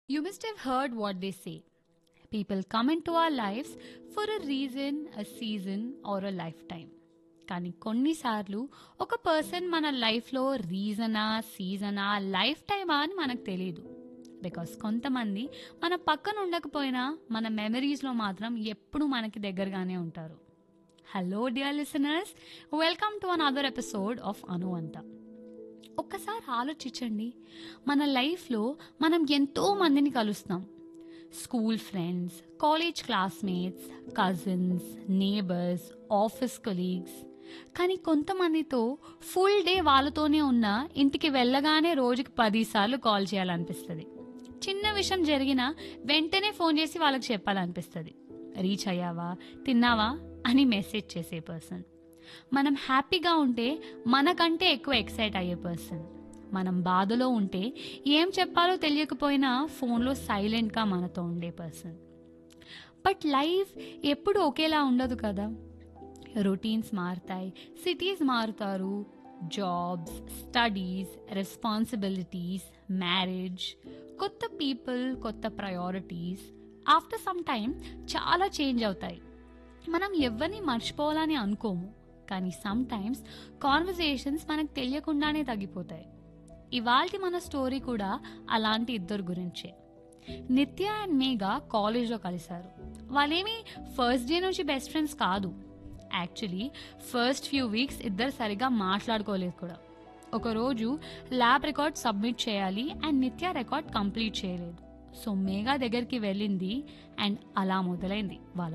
You must have heard what they say. People come into our lives for a reason, a season, or a lifetime. కానీ కొన్నిసార్లు ఒక person మన లైఫ్లో రీజనా సీజనా life టైమా అని మనకు తెలియదు బికాస్ కొంతమంది మన పక్కన ఉండకపోయినా మన మెమరీస్లో మాత్రం ఎప్పుడు మనకి దగ్గరగానే ఉంటారు hello dear listeners welcome to an other episode of అను అంత ఒక్కసారి ఆలోచించండి మన లైఫ్లో మనం ఎంతో మందిని కలుస్తాం school friends college classmates cousins neighbours office colleagues కానీ కొంతమందితో ఫుల్ డే వాళ్ళతోనే ఉన్న ఇంటికి వెళ్ళగానే రోజుకి పదిసార్లు కాల్ చేయాలనిపిస్తుంది చిన్న విషయం జరిగినా వెంటనే ఫోన్ చేసి వాళ్ళకి చెప్పాలనిపిస్తుంది రీచ్ అయ్యావా తిన్నావా అని మెసేజ్ చేసే పర్సన్ మనం హ్యాపీగా ఉంటే మనకంటే ఎక్కువ ఎక్సైట్ అయ్యే పర్సన్ మనం బాధలో ఉంటే ఏం చెప్పాలో తెలియకపోయినా ఫోన్లో సైలెంట్గా మనతో ఉండే పర్సన్ బట్ లైఫ్ ఎప్పుడు ఒకేలా ఉండదు కదా రొటీన్స్ మారుతాయి సిటీస్ మారుతారు జాబ్స్ స్టడీస్ రెస్పాన్సిబిలిటీస్ మ్యారేజ్ కొత్త పీపుల్ కొత్త ప్రయారిటీస్ ఆఫ్టర్ సమ్ టైం చాలా చేంజ్ అవుతాయి మనం ఎవరిని మర్చిపోవాలని అనుకోము కానీ సమ్ టైమ్స్ కాన్వర్జేషన్స్ మనకు తెలియకుండానే తగ్గిపోతాయి ఇవాల్టి మన స్టోరీ కూడా అలాంటి ఇద్దరు గురించే నిత్య అండ్ మేఘా కాలేజ్లో కలిశారు వాళ్ళేమి ఫస్ట్ డే నుంచి బెస్ట్ ఫ్రెండ్స్ కాదు యాక్చువల్లీ ఫస్ట్ ఫ్యూ వీక్స్ ఇద్దరు సరిగా మాట్లాడుకోలేదు కూడా ఒకరోజు ల్యాబ్ రికార్డ్ సబ్మిట్ చేయాలి అండ్ నిత్య రికార్డ్ కంప్లీట్ చేయలేదు సో మేఘా దగ్గరికి వెళ్ళింది అండ్ అలా మొదలైంది వాళ్ళ